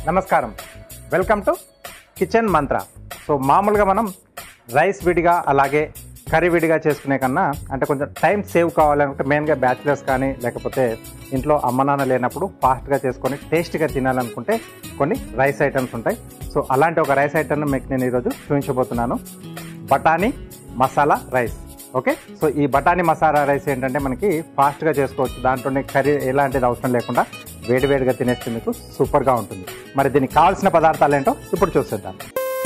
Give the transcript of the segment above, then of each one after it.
నమస్కారం welcome to kitchen Mantra so మామూలుగా మనం రైస్ విడిగా అలాగే కర్రీ విడిగా చేసుకునే కన్నా అంటే కొంచెం టైం సేవ్ కావాలనుకుంటే మెయిన్గా బ్యాచిలర్స్ కానీ లేకపోతే ఇంట్లో అమ్మ నాన్న లేనప్పుడు ఫాస్ట్గా చేసుకొని టేస్ట్గా తినాలనుకుంటే కొన్ని రైస్ ఐటమ్స్ ఉంటాయి సో అలాంటి ఒక రైస్ ఐటమ్ను మీకు నేను ఈరోజు చూపించబోతున్నాను బఠానీ మసాలా రైస్ ఓకే సో ఈ బఠానీ మసాలా రైస్ ఏంటంటే మనకి ఫాస్ట్గా చేసుకోవచ్చు దాంట్లోనే కర్రీ ఎలాంటిది అవసరం లేకుండా వేడివేడిగా తినేస్తే మీకు సూపర్గా ఉంటుంది మరి దీనికి కావాల్సిన పదార్థాలు ఏంటో ఇప్పుడు చూసేద్దాం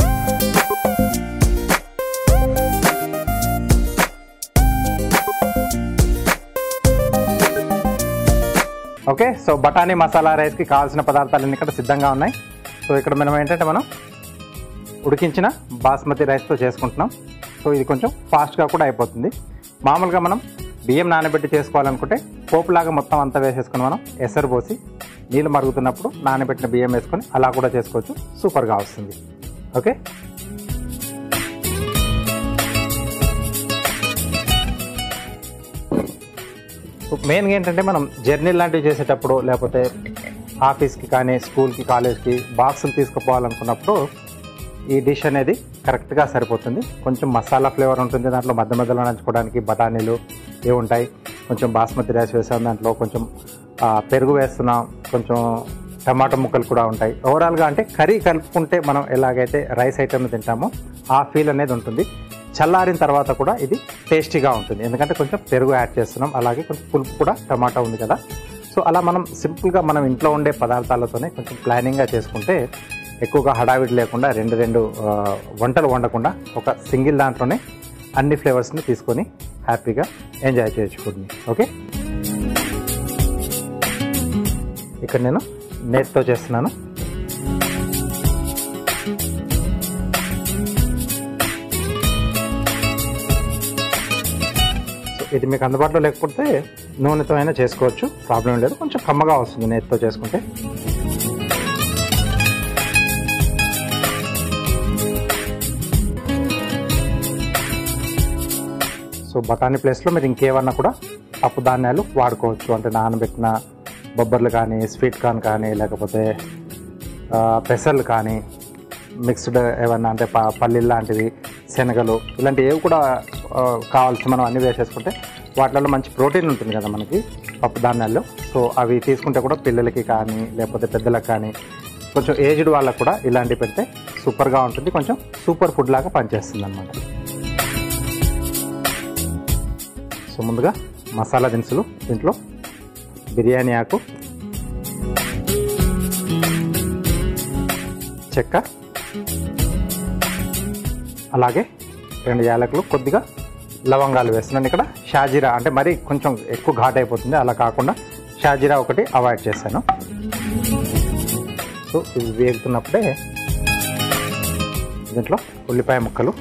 ఓకే సో బఠానీ మసాలా రైస్కి కావాల్సిన పదార్థాలు ఇక్కడ సిద్ధంగా ఉన్నాయి సో ఇక్కడ మనం ఏంటంటే మనం ఉడికించిన బాస్మతి రైస్తో చేసుకుంటున్నాం సో ఇది కొంచెం ఫాస్ట్గా కూడా అయిపోతుంది మామూలుగా మనం బియ్యం నానబెట్టి చేసుకోవాలనుకుంటే పోపులాగా మొత్తం అంతా వేసేసుకొని మనం ఎసరు పోసి నీళ్ళు మరుగుతున్నప్పుడు నానబెట్టిన బియ్యం వేసుకొని అలా కూడా చేసుకోవచ్చు సూపర్గా వస్తుంది ఓకే మెయిన్గా ఏంటంటే మనం జర్నీ లాంటివి చేసేటప్పుడు లేకపోతే ఆఫీస్కి కానీ స్కూల్కి కాలేజ్కి బాక్సులు తీసుకుపోవాలనుకున్నప్పుడు ఈ డిష్ అనేది కరెక్ట్గా సరిపోతుంది కొంచెం మసాలా ఫ్లేవర్ ఉంటుంది దాంట్లో మధ్య మధ్యలో నంచుకోవడానికి బఠానీలు ఇవి ఉంటాయి కొంచెం బాస్మతి రైస్ వేసాం దాంట్లో కొంచెం ఆ, పెరుగు వేస్తున్నాం కొంచెం టమాటా ముక్కలు కూడా ఉంటాయి ఓవరాల్గా అంటే కర్రీ కలుపుకుంటే మనం ఎలాగైతే రైస్ ఐటమ్ తింటామో ఆ ఫీల్ అనేది ఉంటుంది చల్లారిన తర్వాత కూడా ఇది టేస్టీగా ఉంటుంది ఎందుకంటే కొంచెం పెరుగు యాడ్ చేస్తున్నాం అలాగే కొంచెం పులుపు కూడా టమాటా ఉంది కదా సో అలా మనం సింపుల్గా మనం ఇంట్లో ఉండే పదార్థాలతోనే కొంచెం ప్లానింగ్గా చేసుకుంటే ఎక్కువగా హడావిడి లేకుండా రెండు రెండు ఆ, వంటలు వండకుండా ఒక సింగిల్ దాంట్లోనే అన్ని ఫ్లేవర్స్ని తీసుకొని హ్యాపీగా ఎంజాయ్ చేయొచ్చు ఫుడ్ని ఓకే ఇక్కడ నేను నేతితో చేస్తున్నాను సో ఇది మీకు అందుబాటులో లేకపోతే నూనెతో అయినా చేసుకోవచ్చు ప్రాబ్లం లేదు కొంచెం కమ్మగా వస్తుంది నేతితో చేసుకుంటే సో బఠానీ ప్లేస్లో మీరు ఇంకేమన్నా కూడా పప్పు ధాన్యాలు వాడుకోవచ్చు అంటే నానబెట్టిన బొబ్బర్లు కానీ స్వీట్ కార్న్ కానీ లేకపోతే ఆ, పెసర్లు కానీ మిక్స్డ్ ఏమన్నా అంటే ప పల్లీలు లాంటివి శనగలు ఇలాంటివి ఏవి కూడా ఆ, కావాల్సి మనం అన్ని వేసేసుకుంటే వాటిలో మంచి ప్రోటీన్ ఉంటుంది కదా మనకి పప్పు ధాన్యాల్లో సో అవి తీసుకుంటే కూడా పిల్లలకి కానీ లేకపోతే పెద్దలకు కానీ కొంచెం ఏజ్డ్ వాళ్ళకు కూడా ఇలాంటివి పెడితే సూపర్గా ఉంటుంది కొంచెం సూపర్ ఫుడ్ లాగా పనిచేస్తుంది అనమాట సో ముందుగా మసాలా దినుసులు దీంట్లో బిర్యానీ ఆకు చెక్క అలాగే రెండు యాలకులు కొద్దిగా లవంగాలు వేస్తున్నాను ఇక్కడ షాజీరా అంటే మరీ కొంచెం ఎక్కువ ఘాట్ అయిపోతుంది అలా కాకుండా షాజీరా ఒకటి అవాయిడ్ చేశాను సో ఇవి వేగుతున్నప్పుడే దీంట్లో ఉల్లిపాయ ముక్కలు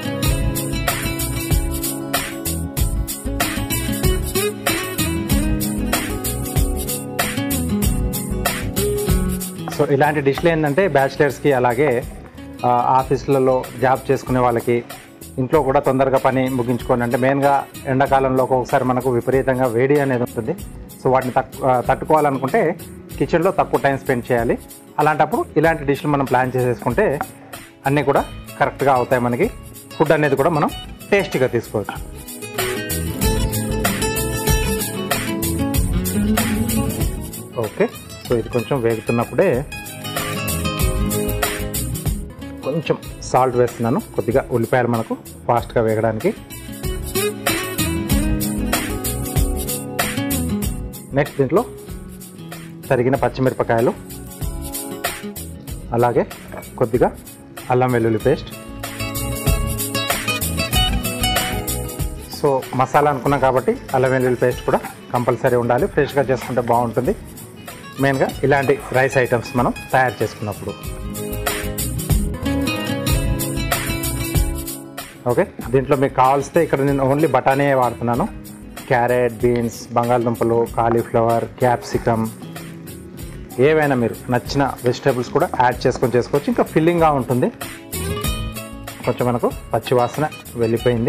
సో ఇలాంటి డిష్లు ఏంటంటే బ్యాచిలర్స్కి అలాగే ఆ, ఆఫీసులలో జాబ్ చేసుకునే వాళ్ళకి ఇంట్లో కూడా తొందరగా పని ముగించుకొని అంటే మెయిన్గా ఎండాకాలంలో ఒక్కొక్కసారి మనకు విపరీతంగా వేడి అనేది ఉంటుంది సో వాటిని తక్కు ఆ, తట్టుకోవాలనుకుంటే కిచెన్లో తక్కువ టైం స్పెండ్ చేయాలి అలాంటప్పుడు ఇలాంటి డిష్లు మనం ప్లాన్ చేసేసుకుంటే అన్నీ కూడా కరెక్ట్గా అవుతాయి మనకి ఫుడ్ అనేది కూడా మనం టేస్టీగా తీసుకోవచ్చు ఓకే సో ఇది కొంచెం వేగుతున్నప్పుడే కొంచెం సాల్ట్ వేస్తున్నాను కొద్దిగా ఉల్లిపాయలు మనకు ఫాస్ట్గా వేగడానికి నెక్స్ట్ దీంట్లో తరిగిన పచ్చిమిరపకాయలు అలాగే కొద్దిగా అల్లం వెల్లుల్లి పేస్ట్ సో మసాలా అనుకున్నాం కాబట్టి అల్లం వెల్లుల్లి పేస్ట్ కూడా కంపల్సరీ ఉండాలి ఫ్రెష్గా చేసుకుంటే బాగుంటుంది మెయిన్గా ఇలాంటి రైస్ ఐటమ్స్ మనం తయారు చేసుకున్నప్పుడు ఓకే దీంట్లో మీకు కావాల్సితే ఇక్కడ నేను ఓన్లీ బఠానీ వాడుతున్నాను క్యారెట్ బీన్స్ బంగాళదుంపలు కాలీఫ్లవర్ క్యాప్సికమ్ ఏవైనా మీరు నచ్చిన వెజిటేబుల్స్ కూడా యాడ్ చేసుకొని చేసుకోవచ్చు ఇంకా ఫిల్లింగ్గా ఉంటుంది కొంచెం మనకు పచ్చి వాసన వెళ్ళిపోయింది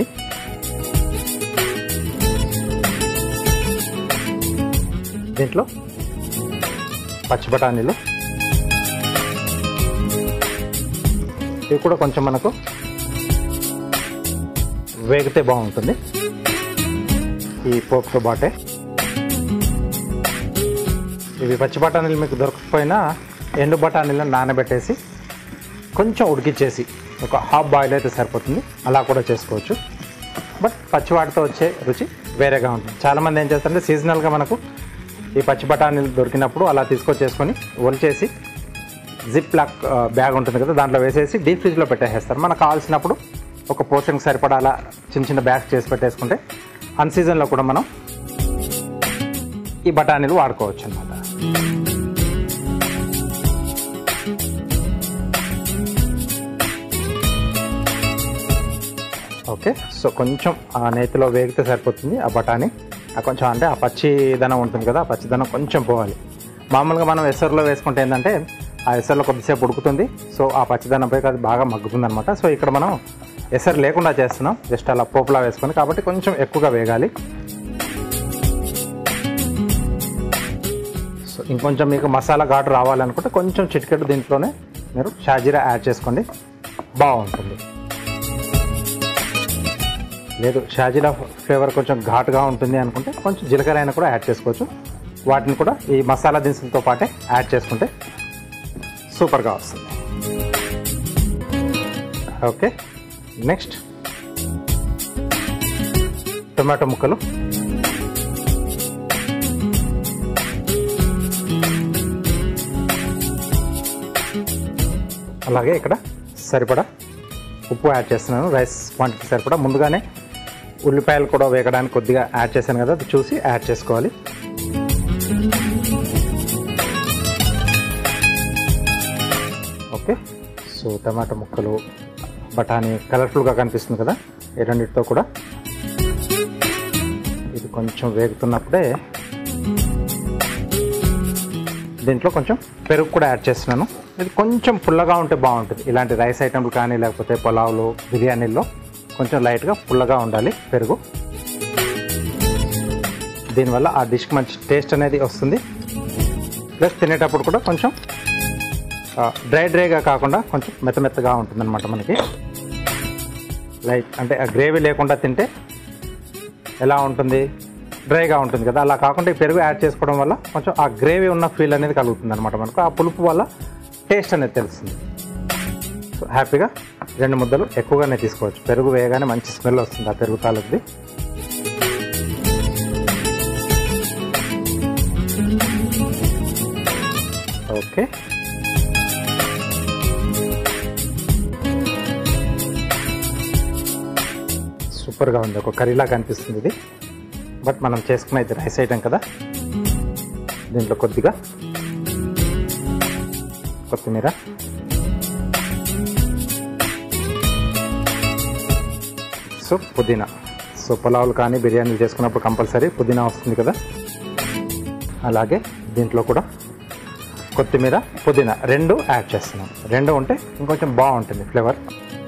దీంట్లో పచ్చి బఠానీలు ఇవి కూడా కొంచెం మనకు వేగితే బాగుంటుంది ఈ పోపుతో బాటే ఇవి పచ్చి బఠానీలు మీకు దొరకకపోయినా ఎండు బఠానీలను నానబెట్టేసి కొంచెం ఉడికిచ్చేసి ఒక హాఫ్ బాయిల్ అయితే సరిపోతుంది అలా కూడా చేసుకోవచ్చు బట్ పచ్చివాటితో వచ్చే రుచి వేరేగా ఉంటుంది చాలామంది ఏం చేస్తారంటే సీజనల్గా మనకు ఈ పచ్చి బఠానీలు దొరికినప్పుడు అలా తీసుకొచ్చేసుకొని ఒలిచేసి జిప్ లాక్ ఆ, బ్యాగ్ ఉంటుంది కదా దాంట్లో వేసేసి డీప్ ఫ్రిడ్జ్లో పెట్టేసేస్తారు మనకు కావాల్సినప్పుడు ఒక పోర్షన్కి సరిపడా అలా చిన్న చిన్న బ్యాగ్స్ చేసి పెట్టేసుకుంటే అన్ సీజన్లో కూడా మనం ఈ బఠానీలు వాడుకోవచ్చు అనమాట ఓకే సో కొంచెం ఆ నేతిలో వేగితే సరిపోతుంది ఆ బఠానీ ఆ కొంచెం అంటే ఆ పచ్చిదనం ఉంటుంది కదా ఆ పచ్చిదనం కొంచెం పోవాలి మామూలుగా మనం ఎసరులో వేసుకుంటే ఏంటంటే ఆ ఎసరులో కొద్దిసేపు ఉడుకుతుంది సో ఆ పచ్చిదనం పోయి అది బాగా మగ్గుతుంది అనమాట సో ఇక్కడ మనం ఎసరు లేకుండా చేస్తున్నాం జస్ట్ అలా పోపులా వేసుకొని కాబట్టి కొంచెం ఎక్కువగా వేగాలి సో ఇంకొంచెం మీకు మసాలా ఘాటు రావాలనుకుంటే కొంచెం చిటికెడు దీంట్లోనే మీరు షాజీరా యాడ్ చేసుకోండి బాగుంటుంది లేదు షాజీరా ఫ్లేవర్ కొంచెం ఘాటుగా ఉంటుంది అనుకుంటే కొంచెం జీలకర్ర అయినా కూడా యాడ్ చేసుకోవచ్చు వాటిని కూడా ఈ మసాలా దినుసులతో పాటే యాడ్ చేసుకుంటే సూపర్గా వస్తుంది ఓకే నెక్స్ట్ టొమాటో ముక్కలు అలాగే ఇక్కడ సరిపడా ఉప్పు యాడ్ చేస్తున్నాను రైస్ క్వాంటిటీ సరిపడా ముందుగానే ఉల్లిపాయలు కూడా వేగడానికి కొద్దిగా యాడ్ చేశాను కదా అది చూసి యాడ్ చేసుకోవాలి ఓకే సో టమాటా ముక్కలు బఠానీ కలర్ఫుల్గా కనిపిస్తుంది కదా ఈ రెండింటితో కూడా ఇది కొంచెం వేగుతున్నప్పుడే దీంట్లో కొంచెం పెరుగు కూడా యాడ్ చేస్తున్నాను ఇది కొంచెం పుల్లగా ఉంటే బాగుంటుంది ఇలాంటి రైస్ ఐటమ్లు కానీ లేకపోతే పులావ్లు బిర్యానీల్లో కొంచెం లైట్గా పుల్లగా ఉండాలి పెరుగు దీనివల్ల ఆ డిష్కి మంచి టేస్ట్ అనేది వస్తుంది ప్లస్ తినేటప్పుడు కూడా కొంచెం డ్రై డ్రైగా కాకుండా కొంచెం మెత్త మెత్తగా ఉంటుందన్నమాట మనకి లైట్ అంటే ఆ గ్రేవీ లేకుండా తింటే ఎలా ఉంటుంది డ్రైగా ఉంటుంది కదా అలా కాకుండా ఈ పెరుగు యాడ్ చేసుకోవడం వల్ల కొంచెం ఆ గ్రేవీ ఉన్న ఫీల్ అనేది కలుగుతుంది అనమాట మనకు ఆ పులుపు వల్ల టేస్ట్ అనేది తెలుస్తుంది సో హ్యాపీగా రెండు ముద్దలు ఎక్కువగానే తీసుకోవచ్చు పెరుగు వేయగానే మంచి స్మెల్ వస్తుంది ఆ పెరుగు తాలూకుది ఓకే సూపర్గా ఉంది ఒక కర్రీలా కనిపిస్తుంది ఇది బట్ మనం చేసుకున్న ఇది రైస్ ఐటమ్ కదా దీంట్లో కొద్దిగా కొత్తిమీర సో పుదీనా సో పులావులు కానీ బిర్యానీలు చేసుకున్నప్పుడు కంపల్సరీ పుదీనా వస్తుంది కదా అలాగే దీంట్లో కూడా కొత్తిమీర పుదీనా రెండు యాడ్ చేస్తున్నాం రెండు ఉంటే ఇంకొంచెం బాగుంటుంది ఫ్లేవర్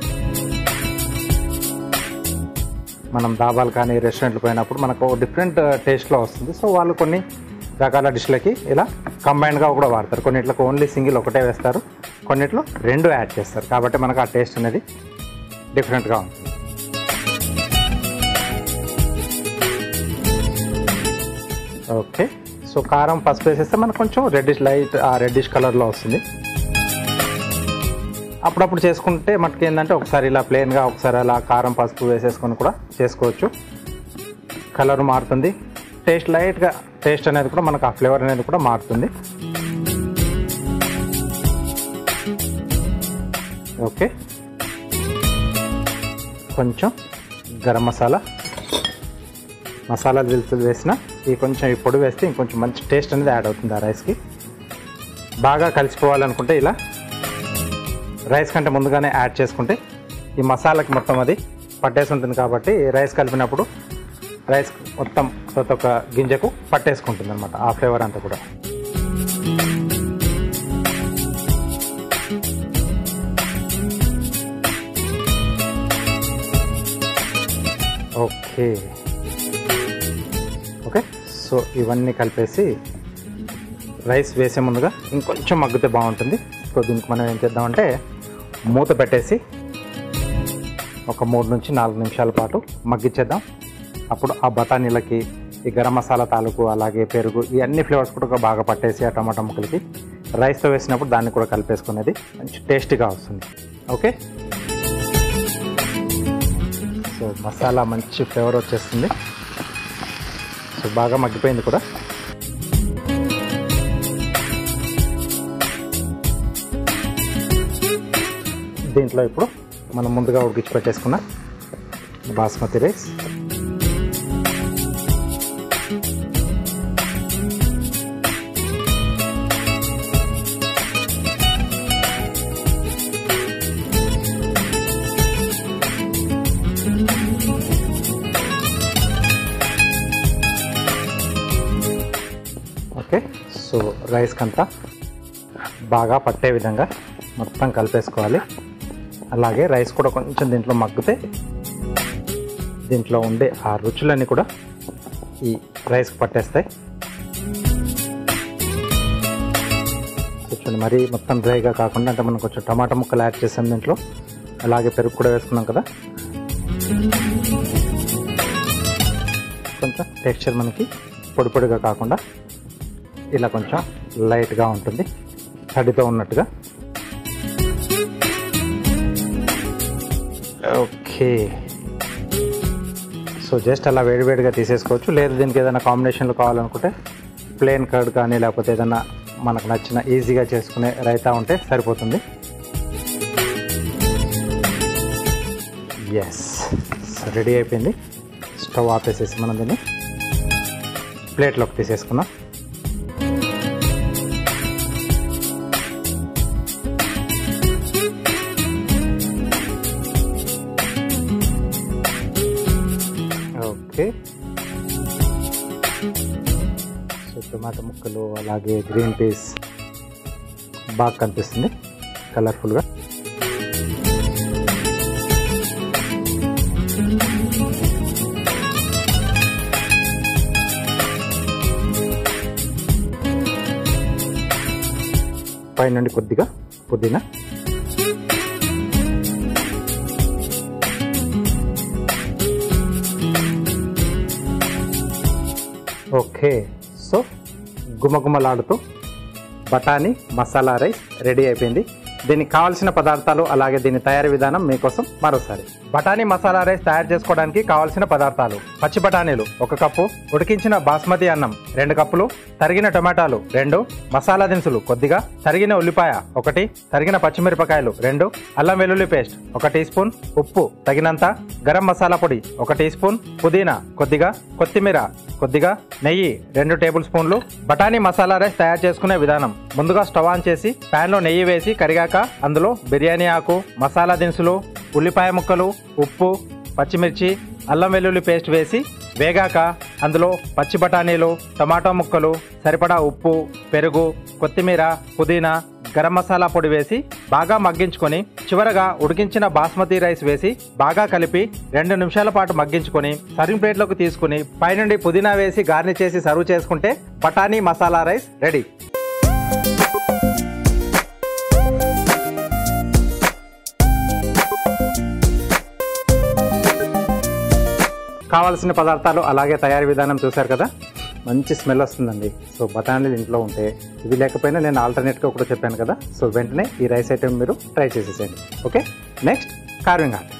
మనం దాబాలు కానీ రెస్టారెంట్లు పోయినప్పుడు మనకు డిఫరెంట్ టేస్ట్లో వస్తుంది సో వాళ్ళు కొన్ని రకాల డిష్లకి ఇలా కంబైన్డ్గా కూడా వాడతారు కొన్నిట్లకు ఓన్లీ సింగిల్ ఒకటే వేస్తారు కొన్నిట్లో రెండు యాడ్ చేస్తారు కాబట్టి మనకు ఆ టేస్ట్ అనేది డిఫరెంట్గా ఉంటుంది ఓకే సో కారం పసుపు వేసేస్తే మనకు కొంచెం రెడ్డిష్ లైట్ ఆ రెడ్డిష్ కలర్లో వస్తుంది అప్పుడప్పుడు చేసుకుంటే మనకి ఏంటంటే ఒకసారి ఇలా ప్లెయిన్గా ఒకసారి అలా కారం పసుపు వేసేసుకొని కూడా చేసుకోవచ్చు కలర్ మారుతుంది టేస్ట్ లైట్గా టేస్ట్ అనేది కూడా మనకు ఆ ఫ్లేవర్ అనేది కూడా మారుతుంది ఓకే కొంచెం గరం మసాలా మసాలా దిల్సులు వేసిన ఈ కొంచెం ఈ పొడి వేస్తే ఇంకొంచెం మంచి టేస్ట్ అనేది యాడ్ అవుతుంది ఆ రైస్కి బాగా కలిసిపోవాలనుకుంటే ఇలా రైస్ కంటే ముందుగానే యాడ్ చేసుకుంటే ఈ మసాలాకి మొత్తం అది పట్టేసి ఉంటుంది కాబట్టి రైస్ కలిపినప్పుడు రైస్ మొత్తం ప్రతి ఒక్క గింజకు పట్టేసుకుంటుంది అనమాట ఆ ఫ్లేవర్ అంతా కూడా ఓకే ఓకే సో ఇవన్నీ కలిపేసి రైస్ వేసే ముందుగా ఇంకొంచెం మగ్గితే బాగుంటుంది సో దీనికి మనం ఏం చేద్దామంటే మూత పెట్టేసి ఒక మూడు నుంచి నాలుగు నిమిషాల పాటు మగ్గించేద్దాం అప్పుడు ఆ బఠానీలకి ఈ గరం మసాలా తాలూకు అలాగే పెరుగు ఈ అన్ని ఫ్లేవర్స్ కూడా బాగా పట్టేసి ఆ టమాటా ముక్కలకి రైస్తో వేసినప్పుడు దాన్ని కూడా కలిపేసుకునేది మంచి టేస్టీగా వస్తుంది ఓకే సో మసాలా మంచి ఫ్లేవర్ వచ్చేస్తుంది సో బాగా మగ్గిపోయింది కూడా దీంట్లో ఇప్పుడు మనం ముందుగా ఉడికించి పెట్టేసుకున్న బాస్మతి రైస్ ఓకే సో రైస్కి అంతా బాగా పట్టే విధంగా మొత్తం కలిపేసుకోవాలి అలాగే రైస్ కూడా కొంచెం దీంట్లో మగ్గితే దీంట్లో ఉండే ఆ రుచులన్నీ కూడా ఈ రైస్కి పట్టేస్తాయి చూడండి మరీ మొత్తం డ్రైగా కాకుండా అంటే మనం కొంచెం టమాటా ముక్కలు యాడ్ చేసాం దీంట్లో అలాగే పెరుగు కూడా వేసుకున్నాం కదా కొంచెం టెక్స్చర్ మనకి పొడి పొడిగా కాకుండా ఇలా కొంచెం లైట్గా ఉంటుంది తడితో ఉన్నట్టుగా ఓకే సో జస్ట్ అలా వేడివేడిగా తీసేసుకోవచ్చు లేదు దీనికి ఏదైనా కాంబినేషన్లో కావాలనుకుంటే ప్లేన్ కర్డ్ కానీ లేకపోతే ఏదైనా మనకు నచ్చిన ఈజీగా చేసుకునే రైతా ఉంటే సరిపోతుంది ఎస్ రెడీ అయిపోయింది స్టవ్ ఆపేసేసి మనం దీన్ని ప్లేట్లోకి తీసేసుకున్నాం ఓకే సో టమాటా ముక్కలు అలాగే గ్రీన్ పీస్ బాగా కనిపిస్తుంది కలర్ఫుల్గా పైనుండి కొద్దిగా పుదీనా ఓకే సో గుమగుమలాడుతూ బఠానీ మసాలా రైస్ రెడీ అయిపోయింది దీనికి కావాల్సిన పదార్థాలు అలాగే దీని తయారీ విధానం మీకోసం మరోసారి బఠానీ మసాలా రైస్ తయారు చేసుకోవడానికి కావాల్సిన పదార్థాలు పచ్చి బఠానీలు ఒక కప్పు ఉడికించిన బాస్మతి అన్నం రెండు కప్పులు తరిగిన టమాటాలు రెండు మసాలా దినుసులు కొద్దిగా తరిగిన ఉల్లిపాయ ఒకటి తరిగిన పచ్చిమిరపకాయలు రెండు అల్లం వెల్లుల్లి పేస్ట్ ఒక టీ స్పూన్ ఉప్పు తగినంత గరం మసాలా పొడి ఒక టీ స్పూన్ పుదీనా కొద్దిగా కొత్తిమీర కొద్దిగా నెయ్యి రెండు టేబుల్ స్పూన్లు బఠానీ మసాలా రైస్ తయారు చేసుకునే విధానం ముందుగా స్టవ్ ఆన్ చేసి ప్యాన్ లో నెయ్యి వేసి కరిగాక అందులో బిర్యానీ ఆకు మసాలా దినుసులు ఉల్లిపాయ ముక్కలు ఉప్పు పచ్చిమిర్చి అల్లం వెల్లుల్లి పేస్ట్ వేసి వేగాక అందులో పచ్చి బఠానీలు టమాటో ముక్కలు సరిపడా ఉప్పు పెరుగు కొత్తిమీర పుదీనా గరం మసాలా పొడి వేసి బాగా మగ్గించుకొని చివరగా ఉడికించిన బాస్మతి రైస్ వేసి బాగా కలిపి రెండు నిమిషాల పాటు మగ్గించుకొని సర్వింగ్ ప్లేట్లోకి తీసుకుని పైనుండి పుదీనా వేసి గార్నిష్ చేసి సర్వ్ చేసుకుంటే బఠానీ మసాలా రైస్ రెడీ కావాల్సిన పదార్థాలు అలాగే తయారీ విధానం చూశారు కదా మంచి స్మెల్ వస్తుందండి సో బఠానీలు ఇంట్లో ఉంటే ఇవి లేకపోయినా నేను ఆల్టర్నేట్గా కూడా చెప్పాను కదా సో వెంటనే ఈ రైస్ ఐటెం మీరు ట్రై చేసేసేయండి okay next carving art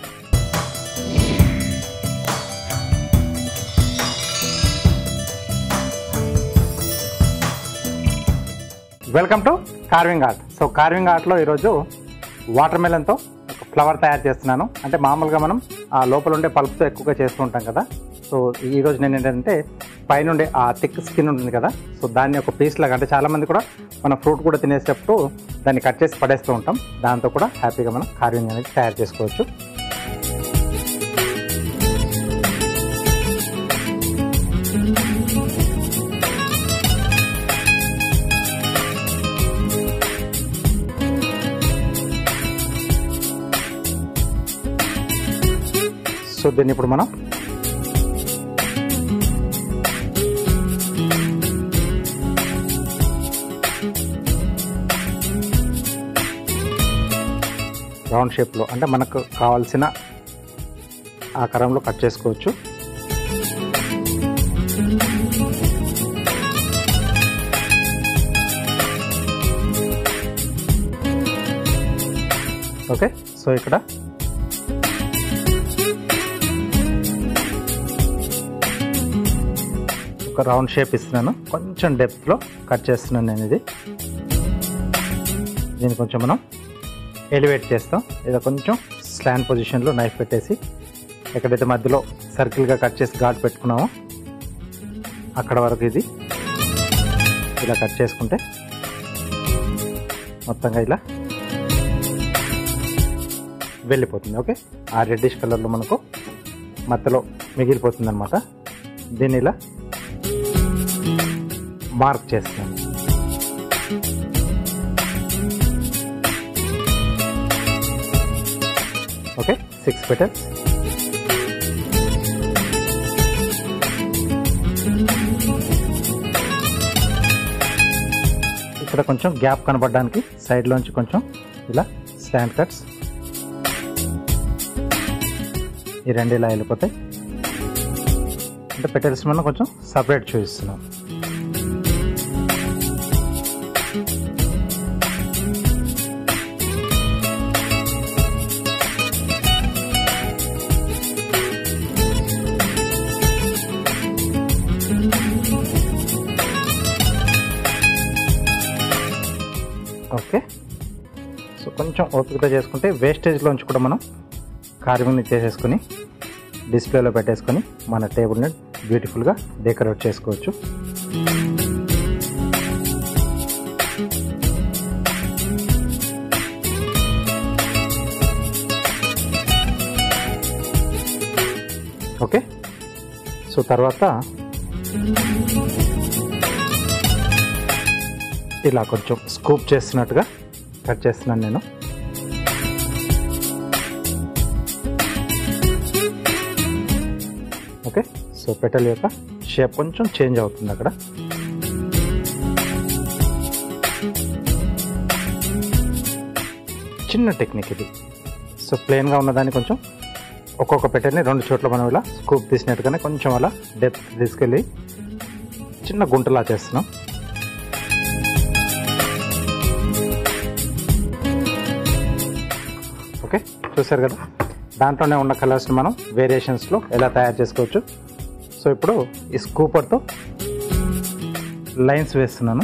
welcome to carving art so carving ఆర్ట్లో ఈరోజు వాటర్ మెలన్తో ఒక ఫ్లవర్ తయారు చేస్తున్నాను అంటే మామూలుగా మనం ఆ లోపల ఉండే పల్ప్తో ఎక్కువగా చేస్తూ ఉంటాం కదా సో ఈరోజు నేను ఏంటంటే పైనుండే ఆ థిక్ స్కిన్ ఉంటుంది కదా సో దాన్ని ఒక పీస్ లాగా అంటే చాలామంది కూడా మన ఫ్రూట్ కూడా తినేసేటప్పుడు దాన్ని కట్ చేసి పడేస్తూ ఉంటాం దాంతో కూడా హ్యాపీగా మనం కార్వింగ్ అనేది తయారు చేసుకోవచ్చు సో దీన్ని ఇప్పుడు మనం రౌండ్ షేప్లో అంటే మనకు కావాల్సిన ఆకారంలో కట్ చేసుకోవచ్చు ఓకే సో ఇక్కడ ఒక రౌండ్ షేప్ ఇస్తున్నాను కొంచెం డెప్త్లో కట్ చేస్తున్నాను నేను ఇది దీన్ని కొంచెం మనం ఎలివేట్ చేస్తాం ఏదో కొంచెం స్లాండ్ పొజిషన్లో నైఫ్ పెట్టేసి ఎక్కడైతే మధ్యలో సర్కిల్గా కట్ చేసి ఘాట్ పెట్టుకున్నామో అక్కడ వరకు ఇది ఇలా కట్ చేసుకుంటే మొత్తంగా ఇలా వెళ్ళిపోతుంది ఓకే ఆ రెడ్డిష్ కలర్లో మనకు మధ్యలో మిగిలిపోతుంది అనమాట దీన్ని ఇలా మార్క్ చేస్తాను ఓకే సిక్స్ పెటల్స్ ఇక్కడ కొంచెం గ్యాప్ కనపడడానికి సైడ్లోంచి కొంచెం ఇలా స్టాండ్ కట్స్ ఈ రెండు ఇలా వెళ్ళిపోతాయి అంటే పెటల్స్ మనం కొంచెం సపరేట్ చూపిస్తున్నాం ఓకే సో కొంచెం ఓపికతో చేసుకుంటే వేస్టేజ్లోంచి కూడా మనం కార్వింగ్ని చేసేసుకొని డిస్ప్లేలో పెట్టేసుకొని మన టేబుల్ని బ్యూటిఫుల్గా డెకరేట్ చేసుకోవచ్చు ఓకే సో తర్వాత ఇలా కొంచెం స్కూప్ చేస్తున్నట్టుగా కట్ చేస్తున్నాను నేను ఓకే సో పెటల్ యొక్క షేప్ కొంచెం చేంజ్ అవుతుంది అక్కడ చిన్న టెక్నిక్ ఇది సో ప్లెయిన్గా ఉన్నదాన్ని కొంచెం ఒక్కొక్క పెట్టెల్ని రెండు చోట్ల మనం ఇలా స్కూప్ తీసినట్టుగానే కొంచెం అలా డెప్త్ తీసుకెళ్ళి చిన్న గుంటలా చేస్తున్నాం ఓకే చూసారు కదా దాంట్లోనే ఉన్న కలర్స్ని మనం వేరియేషన్స్లో ఎలా తయారు చేసుకోవచ్చు సో ఇప్పుడు ఈ స్కూపర్తో లైన్స్ వేస్తున్నాను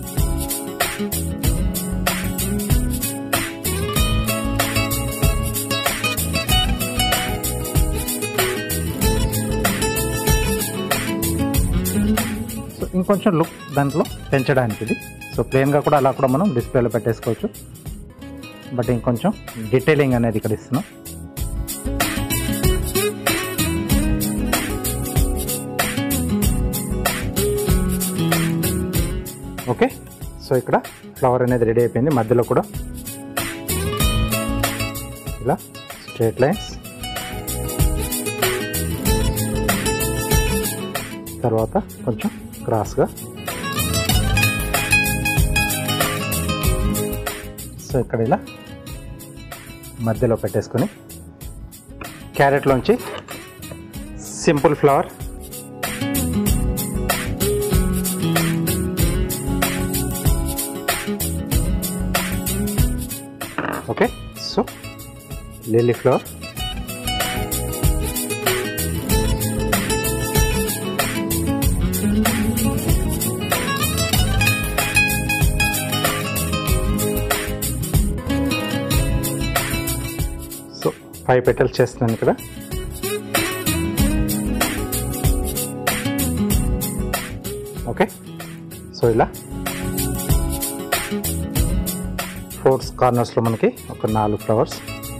సో ఇంకొంచెం లుక్ దాంట్లో పెంచడానికి ఇది సో ప్లెయిన్గా కూడా అలా కూడా మనం డిస్ప్లేలో పెట్టేసుకోవచ్చు బట్ ఇంకొంచెం డీటెయిలింగ్ అనేది ఇక్కడ ఇస్తున్నాం ఓకే సో ఇక్కడ ఫ్లవర్ అనేది రెడీ అయిపోయింది మధ్యలో కూడా ఇలా స్ట్రేట్ లైన్స్ తర్వాత కొంచెం క్రాస్గా సో ఇక్కడ ఇలా మధ్యలో పెట్టేసుకొని క్యారెట్లోంచి simple flower okay so lily flower so five petals చేస్తున్నాను ఇక్కడ ఓకే సో ఇలా ఫోర్స్ కార్నర్స్లో మనకి ఒక నాలుగు ఫ్లవర్స్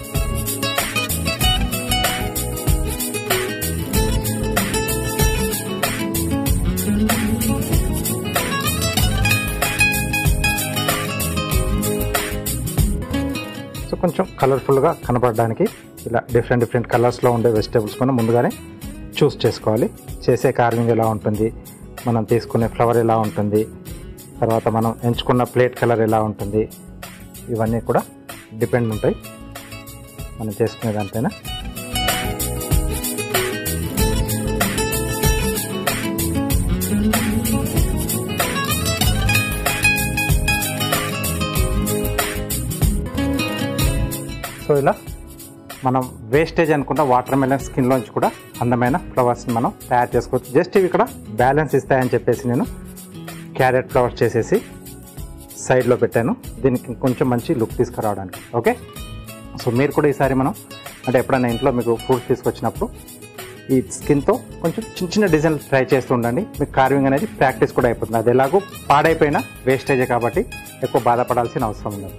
సో కొంచెం కలర్ఫుల్గా కనపడడానికి ఇలా డిఫరెంట్ డిఫరెంట్ కలర్స్లో ఉండే వెజిటేబుల్స్ మనం ముందుగానే చూస్ చేసుకోవాలి చేసే కార్వింగ్ ఎలా ఉంటుంది మనం తీసుకునే ఫ్లవర్ ఎలా ఉంటుంది తర్వాత మనం ఎంచుకున్న ప్లేట్ కలర్ ఎలా ఉంటుంది ఇవన్నీ కూడా డిపెండ్ ఉంటాయి మనం చేసుకునేదంతేనా సో ఇలా మనం వేస్టేజ్ అనుకున్న వాటర్ మెలన్ స్కిన్లోంచి కూడా అందమైన ఫ్లవర్స్ని మనం తయారు చేసుకోవచ్చు జస్ట్ ఇవి ఇక్కడ బ్యాలెన్స్ ఇస్తాయని చెప్పేసి నేను క్యారెట్ ఫ్లవర్స్ చేసేసి సైడ్లో పెట్టాను దీనికి కొంచెం మంచి లుక్ తీసుకురావడానికి ఓకే సో మీరు కూడా ఈసారి మనం అంటే ఎప్పుడైనా ఇంట్లో మీకు ఫ్రూట్స్ తీసుకొచ్చినప్పుడు ఈ స్కిన్తో కొంచెం చిన్న చిన్న డిజైన్లు ట్రై చేస్తూ ఉండండి మీకు కార్వింగ్ అనేది ప్రాక్టీస్ కూడా అయిపోతుంది అది ఎలాగో పాడైపోయినా వేస్టేజే కాబట్టి ఎక్కువ బాధపడాల్సిన అవసరం ఉండదు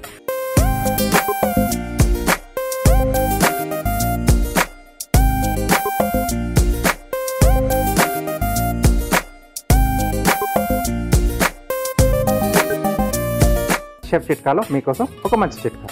షెఫ్ చిట్కాలో మీకోసం ఒక మంచి చిట్కా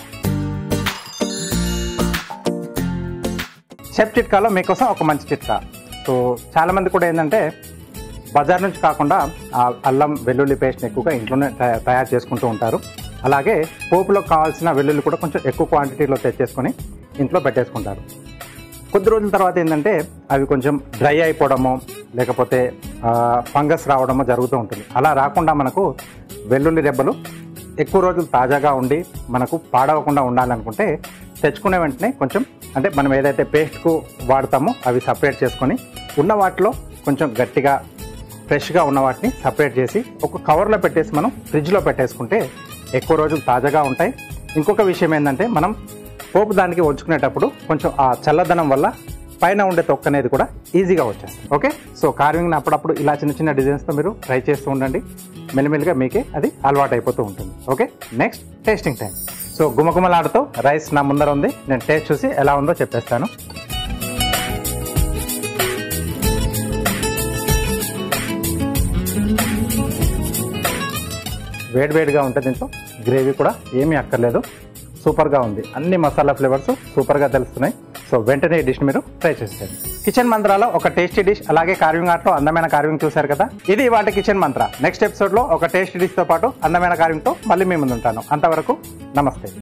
షెఫ్ చిట్కాలో మీకోసం ఒక మంచి చిట్కా సో చాలామంది కూడా ఏంటంటే బజార్ నుంచి కాకుండా ఆ అల్లం వెల్లుల్లి పేస్ట్ని ఎక్కువగా ఇంట్లోనే తయా- తయారు చేసుకుంటూ ఉంటారు అలాగే పోపులో కావాల్సిన వెల్లుల్లి కూడా కొంచెం ఎక్కువ క్వాంటిటీలో తెచ్చేసుకొని ఇంట్లో పెట్టేసుకుంటారు కొద్ది రోజుల తర్వాత ఏంటంటే అవి కొంచెం డ్రై అయిపోవడము లేకపోతే ఫంగస్ రావడము జరుగుతూ ఉంటుంది అలా రాకుండా మనకు వెల్లుల్లి రెబ్బలు ఎక్కువ రోజులు తాజాగా ఉండి మనకు పాడవకుండా ఉండాలనుకుంటే తెచ్చుకునే వెంటనే కొంచెం అంటే మనం ఏదైతే పేస్ట్కు వాడతామో అవి సపరేట్ చేసుకొని ఉన్న వాటిలో కొంచెం గట్టిగా ఫ్రెష్గా ఉన్న వాటిని సపరేట్ చేసి ఒక కవర్లో పెట్టేసి మనం ఫ్రిడ్జ్లో పెట్టేసుకుంటే ఎక్కువ రోజులు తాజాగా ఉంటాయి ఇంకొక విషయం ఏంటంటే మనం పోపు దానికి ఉంచుకునేటప్పుడు కొంచెం ఆ చల్లదనం వల్ల పైన ఉండే తొక్క అనేది కూడా ఈజీగా వచ్చేస్తుంది ఓకే సో కార్వింగ్ని అప్పుడప్పుడు ఇలా చిన్న చిన్న డిజైన్స్తో మీరు ట్రై చేస్తూ ఉండండి మెల్లిమెల్లిగా మీకే అది అలవాటు అయిపోతూ ఉంటుంది okay next tasting time so గుమగుమలాడుతూ రైస్ నా ముందర ఉంది నేను టేస్ట్ చూసి ఎలా ఉందో చెప్పేస్తాను వేడివేడిగా ఉంటే దీంట్లో గ్రేవీ కూడా ఏమీ అక్కర్లేదు సూపర్గా ఉంది అన్ని మసాలా ఫ్లేవర్స్ సూపర్గా తెలుస్తున్నాయి సో వెంటనే ఈ డిష్ మీరు ట్రై చేసేయండి కిచెన్ మంత్రాలో ఒక టేస్టీ డిష్ అలాగే కార్వింగ్ ఆర్ట్లో అందమైన కార్వింగ్ చూశారు కదా ఇది వాటి కిచెన్ మంత్ర నెక్స్ట్ ఎపిసోడ్లో ఒక టేస్టీ డిష్తో పాటు అందమైన కార్వింగ్తో మళ్ళీ మీ ముందు ఉంటాను అంతవరకు నమస్తే